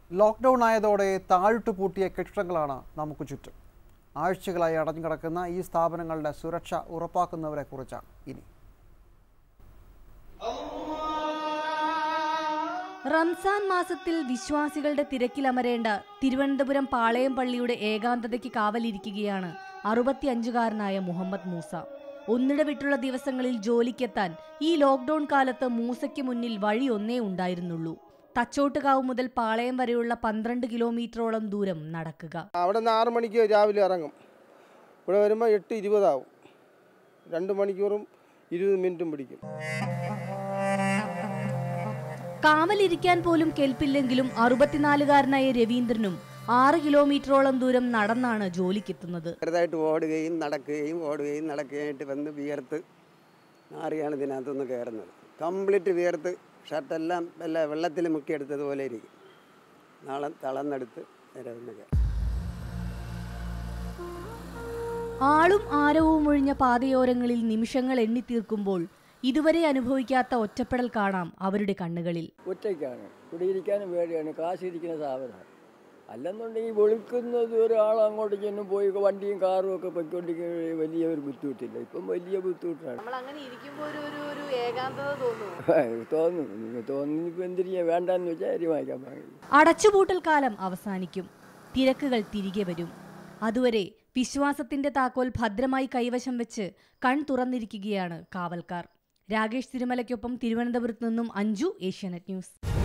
lockdown ആയതോടെ താഴിട്ട് പൂട്ടിയ കെട്ടിടങ്ങളാണ് നമുക്ക് ചുറ്റും ആഴ്ചകളായി അടഞ്ഞുകിടക്കുന്ന ഈ സ്ഥാപനങ്ങളുടെ സുരക്ഷ ഉറപ്പാക്കുന്നവരെ കുറിച്ചാണ് ഇനി റംസാൻ മാസത്തിൽ വിശ്വാസികളുടെ തിരക്കിലമരേണ്ട തിരുവനന്തപുരം പാളയം പള്ളിയുടെ ഏകാന്തതയ്ക്ക് കാവലിരിക്കുകയാണ് അറുപത്തിയഞ്ചുകാരനായ മുഹമ്മദ് മൂസ ഒന്നിടവിട്ടുള്ള ദിവസങ്ങളിൽ ജോലിക്കെത്താൻ ഈ ലോക്ക്ഡൌൺ കാലത്ത് മൂസയ്ക്ക് മുന്നിൽ വഴി ഒന്നേ ഉണ്ടായിരുന്നുള്ളൂ തച്ചോട്ടുകാവ് മുതൽ പാളയം വരെയുള്ള പന്ത്രണ്ട് കിലോമീറ്ററോളം ദൂരം നടക്കുക അവിടെ നിന്ന് ആറ് മണിക്ക് രാവിലെ ഇറങ്ങും ഇവിടെ വരുമ്പോൾ എട്ട് ഇരുപതാവും രണ്ട് മണിക്കൂറും ഇരുപത് മിനിറ്റും പിടിക്കും കാവലിരിക്കാൻ പോലും കെൽപ്പില്ലെങ്കിലും അറുപത്തിനാലുകാരനായ രവീന്ദ്രനും ആറ് കിലോമീറ്ററോളം ദൂരം നടന്നാണ് ജോലിക്കെത്തുന്നത് ചെറുതായിട്ട് ഓടുകയും നടക്കുകയും ഓടുകയും നടക്കുകയായിട്ട് വന്ന് വിയർത്ത് നാറിയാണ് ഇതിനകത്തുനിന്ന് കയറുന്നത് കംപ്ലീറ്റ് വിയർത്ത് ഷർട്ടെല്ലാം വല്ല വെള്ളത്തിൽ മുക്കിയെടുത്തതുപോലെ ഇരിക്കും നാളെ തളർന്നെടുത്ത് നേരെ വന്ന് കയറും ആളും ആരവും ഒഴിഞ്ഞ പാതയോരങ്ങളിൽ നിമിഷങ്ങൾ എണ്ണിത്തീർക്കുമ്പോൾ ഇതുവരെ അനുഭവിക്കാത്ത ഒറ്റപ്പെടൽ കാണാം അവരുടെ കണ്ണുകളിൽ ഒറ്റയ്ക്കാണ് ഇവിടെ ഇരിക്കാനും പേടിയാണ് കാശിരിക്കുന്ന സാധനമാണ് അല്ലെന്നുണ്ടെങ്കിൽ വെളുക്കുന്നത് ഒരാൾ അങ്ങോട്ട് ചെന്ന് പോയി വണ്ടിയും കാറും ഒക്കെ പൊയ്ക്കൊണ്ടിരിക്കുന്ന വലിയ ഒരു ബുദ്ധിമുട്ടില്ല ഇപ്പം വലിയ ബുദ്ധിമുട്ടാണ് നമ്മൾ അങ്ങനെ ഇരിക്കുമ്പോൾ ഒരു ഒരു ഒരു ഏകാന്തത തോന്നുന്നു തോന്നുന്നു തോന്നുന്നു ഇപ്പം എന്തിനാ വേണ്ടാന്ന് വെച്ചാൽ അരി വാങ്ങിക്കാൻ പാടില്ല അടച്ചുപൂട്ടൽ കാലം അവസാനിക്കും തിരക്കുകൾ തിരികെ വരും അതുവരെ വിശ്വാസത്തിന്റെ താക്കോൽ ഭദ്രമായി കൈവശം വെച്ച് കൺ തുറന്നിരിക്കുകയാണ് കാവൽക്കാർ രാകേഷ് തിരുമലയ്ക്കൊപ്പം തിരുവനന്തപുരത്ത് നിന്നും അഞ്ജു ഏഷ്യാനെറ്റ് ന്യൂസ്